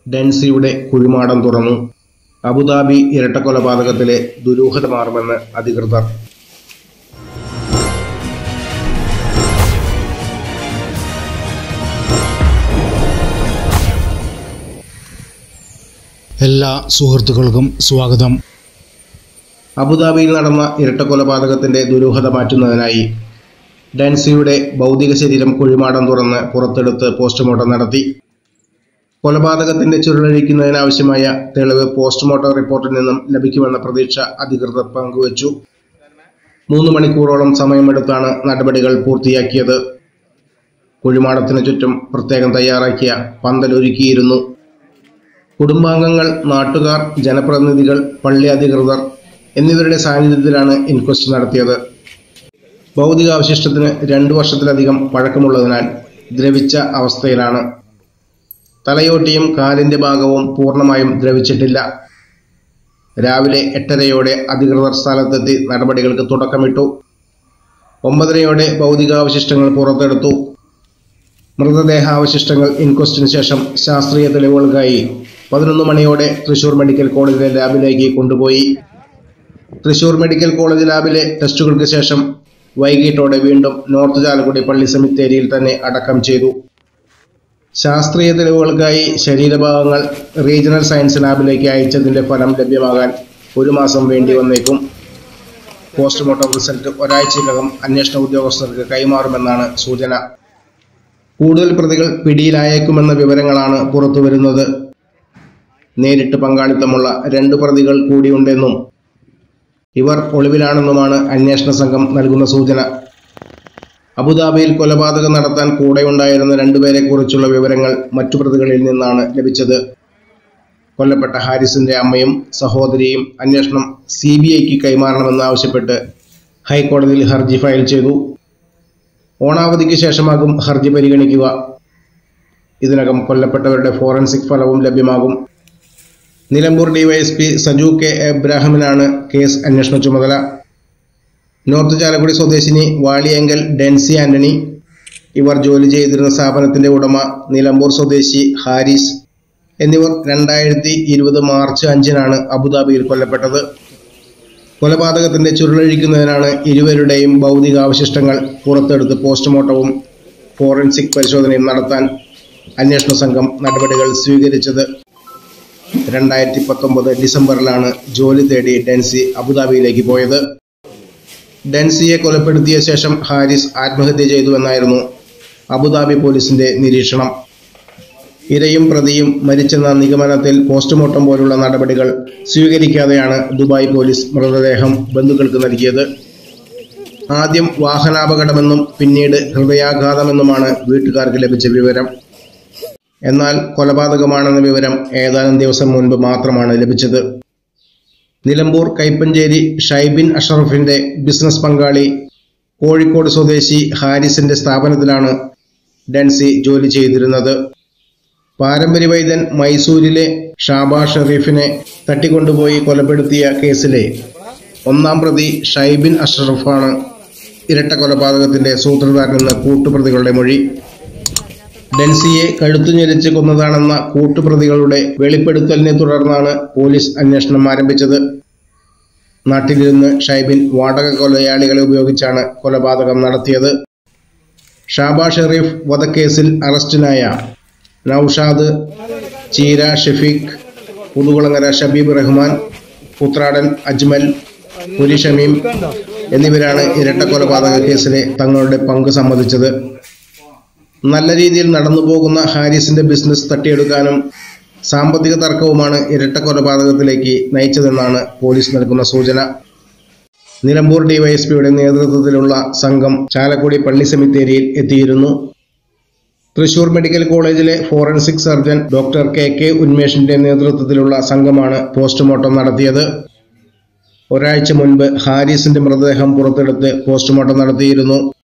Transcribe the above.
ഡെൻസിയുടെ കുഴിമാടം തുറന്നു അബുദാബി ഇരട്ടക്കൊലപാതകത്തിലെ ദുരൂഹതമാറുമെന്ന് അധികൃതർ എല്ലാ സുഹൃത്തുക്കൾക്കും സ്വാഗതം അബുദാബിയിൽ നടന്ന ഇരട്ടക്കൊലപാതകത്തിന്റെ ദുരൂഹത മാറ്റുന്നതിനായി ഡാൻസിയുടെ ഭൗതിക ശരീരം കുഴിമാടം തുറന്ന് പുറത്തെടുത്ത് പോസ്റ്റ്മോർട്ടം നടത്തി കൊലപാതകത്തിന്റെ ചുരുളഴിക്കുന്നതിനാവശ്യമായ തെളിവ് പോസ്റ്റ്മോർട്ടം റിപ്പോർട്ടിൽ നിന്നും ലഭിക്കുമെന്ന പ്രതീക്ഷ അധികൃതർ പങ്കുവച്ചു മൂന്ന് മണിക്കൂറോളം സമയമെടുത്താണ് നടപടികൾ പൂർത്തിയാക്കിയത് കുഴിമാടത്തിന് ചുറ്റും പ്രത്യേകം തയ്യാറാക്കിയ പന്തലൊരുക്കിയിരുന്നു കുടുംബാംഗങ്ങൾ നാട്ടുകാർ ജനപ്രതിനിധികൾ പള്ളി അധികൃതർ എന്നിവരുടെ സാന്നിധ്യത്തിലാണ് ഇൻക്വസ്റ്റ് നടത്തിയത് ഭൗതികാവശിഷ്ടത്തിന് രണ്ടു വർഷത്തിലധികം പഴക്കമുള്ളതിനാൽ ദ്രവിച്ച അവസ്ഥയിലാണ് തലയോട്ടിയും കാലിന്റെ ഭാഗവും പൂർണ്ണമായും ദ്രവിച്ചിട്ടില്ല രാവിലെ എട്ടരയോടെ അധികൃതർ സ്ഥലത്തെത്തി നടപടികൾക്ക് തുടക്കമിട്ടു ഒമ്പതരയോടെ ഭൗതികാവശിഷ്ടങ്ങൾ പുറത്തെടുത്തു മൃതദേഹാവശിഷ്ടങ്ങൾ ഇൻക്വസ്റ്റിന് ശേഷം ശാസ്ത്രീയ തെളിവുകൾക്കായി പതിനൊന്ന് മണിയോടെ തൃശൂർ മെഡിക്കൽ കോളേജിലെ ലാബിലേക്ക് കൊണ്ടുപോയി തൃശൂർ മെഡിക്കൽ കോളേജ് ലാബിലെ ടെസ്റ്റുകൾക്ക് ശേഷം വൈകിട്ടോടെ വീണ്ടും നോർത്ത് ചാലക്കുടി പള്ളി സെമിത്തേരിയിൽ തന്നെ അടക്കം ചെയ്തു ശാസ്ത്രീയ തെളിവുകൾക്കായി ശരീരഭാഗങ്ങൾ റീജിയണൽ സയൻസ് ലാബിലേക്ക് അയച്ചതിന്റെ ഫലം ലഭ്യമാകാൻ ഒരു മാസം വേണ്ടി വന്നേക്കും പോസ്റ്റ്മോർട്ടം റിസൾട്ട് ഒരാഴ്ചയ്ക്കകം അന്വേഷണ ഉദ്യോഗസ്ഥർക്ക് കൈമാറുമെന്നാണ് സൂചന കൂടുതൽ പ്രതികൾ പിടിയിലായേക്കുമെന്ന വിവരങ്ങളാണ് പുറത്തുവരുന്നത് നേരിട്ട് പങ്കാളിത്തമുള്ള രണ്ട് പ്രതികൾ കൂടിയുണ്ടെന്നും ഇവർ ഒളിവിലാണെന്നുമാണ് അന്വേഷണ സംഘം നൽകുന്ന സൂചന അബുദാബിയിൽ കൊലപാതകം നടത്താൻ കൂടെയുണ്ടായിരുന്ന രണ്ടുപേരെ കുറിച്ചുള്ള വിവരങ്ങൾ മറ്റു പ്രതികളിൽ നിന്നാണ് ലഭിച്ചത് കൊല്ലപ്പെട്ട ഹാരിസിന്റെ അമ്മയും സഹോദരിയും അന്വേഷണം സി ബി ഐക്ക് കൈമാറണമെന്നാവശ്യപ്പെട്ട് ഹൈക്കോടതിയിൽ ഹർജി ഫയൽ ചെയ്തു ഓണാവധിക്ക് ശേഷമാകും ഹർജി പരിഗണിക്കുക ഇതിനകം കൊല്ലപ്പെട്ടവരുടെ ഫോറൻസിക് ഫലവും ലഭ്യമാകും നിലമ്പൂർ ഡിവൈഎസ്പി സജു കെ എബ്രാഹിമിനാണ് കേസ് അന്വേഷണ ചുമതല നോർത്ത് ചാലക്കുടി സ്വദേശിനി വാളിയങ്കൽ ഡെൻസി ആന്റണി ഇവർ ജോലി ചെയ്തിരുന്ന സ്ഥാപനത്തിന്റെ ഉടമ നിലമ്പൂർ സ്വദേശി ഹാരിസ് എന്നിവർ രണ്ടായിരത്തി ഇരുപത് മാർച്ച് അഞ്ചിനാണ് അബുദാബിയിൽ കൊല്ലപ്പെട്ടത് കൊലപാതകത്തിന്റെ ചുരുളഴിക്കുന്നതിനാണ് ഇരുവരുടെയും ഭൗതികാവശിഷ്ടങ്ങൾ പുറത്തെടുത്ത് പോസ്റ്റ്മോർട്ടവും ഫോറൻസിക് പരിശോധനയും നടത്താൻ അന്വേഷണ സംഘം നടപടികൾ സ്വീകരിച്ചത് രണ്ടായിരത്തി പത്തൊമ്പത് ഡിസംബറിലാണ് ജോലി തേടി ഡെൻസി അബുദാബിയിലേക്ക് പോയത് ഡെൻസിയെ കൊലപ്പെടുത്തിയ ശേഷം ഹാരിസ് ആത്മഹത്യ ചെയ്തുവെന്നായിരുന്നു അബുദാബി പോലീസിന്റെ നിരീക്ഷണം ഇരയും പ്രതിയും മരിച്ചെന്ന നിഗമനത്തിൽ പോസ്റ്റ്മോർട്ടം പോലുള്ള നടപടികൾ സ്വീകരിക്കാതെയാണ് ദുബായ് പോലീസ് മൃതദേഹം ബന്ധുക്കൾക്ക് നൽകിയത് ആദ്യം വാഹനാപകടമെന്നും പിന്നീട് ഹൃദയാഘാതമെന്നുമാണ് വീട്ടുകാർക്ക് ലഭിച്ച വിവരം എന്നാൽ കൊലപാതകമാണെന്ന വിവരം ഏതാനും ദിവസം മുൻപ് മാത്രമാണ് ലഭിച്ചത് നിലമ്പൂർ കൈപ്പഞ്ചേരി ഷൈബിൻ അഷറഫിന്റെ ബിസിനസ് പങ്കാളി കോഴിക്കോട് സ്വദേശി ഹാരിസിന്റെ സ്ഥാപനത്തിലാണ് ഡെൻസി ജോലി ചെയ്തിരുന്നത് പാരമ്പര്യ വൈദ്യൻ മൈസൂരിലെ ഷാബാ ഷെറീഫിനെ തട്ടിക്കൊണ്ടുപോയി കൊലപ്പെടുത്തിയ കേസിലെ ഒന്നാം പ്രതി ഷൈബിൻ അഷറഫാണ് ഇരട്ട കൊലപാതകത്തിന്റെ സൂത്രധാരനെന്ന് കൂട്ടുപ്രതികളുടെ മൊഴി ഡെൻസിയെ കഴുത്തുഞെരിച്ച് കൊന്നതാണെന്ന കൂട്ടുപ്രതികളുടെ വെളിപ്പെടുത്തലിനെ തുടർന്നാണ് പോലീസ് അന്വേഷണം ആരംഭിച്ചത് നാട്ടിലിരുന്ന് ഷൈബിൻ വാടക കൊലയാളികളെ ഉപയോഗിച്ചാണ് കൊലപാതകം നടത്തിയത് ഷാബാ ഷെറീഫ് വധക്കേസിൽ അറസ്റ്റിലായ നൌഷാദ് ചീര ഷെഫീഖ് പുതുകുളങ്ങര ഷബീബ് റഹ്മാൻ പുത്രാടൻ അജ്മൽ പുരി ഷമീം എന്നിവരാണ് ഇരട്ട കൊലപാതക കേസിലെ തങ്ങളുടെ പങ്ക് സമ്മതിച്ചത് നല്ല രീതിയിൽ നടന്നു പോകുന്ന ഹാരിസിന്റെ ബിസിനസ് തട്ടിയെടുക്കാനും സാമ്പത്തിക തർക്കവുമാണ് ഇരട്ട കൊലപാതകത്തിലേക്ക് നയിച്ചതെന്നാണ് പോലീസ് നൽകുന്ന സൂചന നിലമ്പൂർ ഡിവൈഎസ്പിയുടെ നേതൃത്വത്തിലുള്ള സംഘം ചാലക്കുടി പള്ളി സെമിത്തേരിയിൽ എത്തിയിരുന്നു തൃശൂർ മെഡിക്കൽ കോളേജിലെ forensic surgeon doctor K K ഉന്മേഷിന്റെ നേതൃത്വത്തിലുള്ള സംഘമാണ് പോസ്റ്റ്മോർട്ടം നടത്തിയത് ഒരാഴ്ച മുൻപ് ഹാരിസിന്റെ മൃതദേഹം പുറത്തെടുത്ത് പോസ്റ്റ്മോർട്ടം നടത്തിയിരുന്നു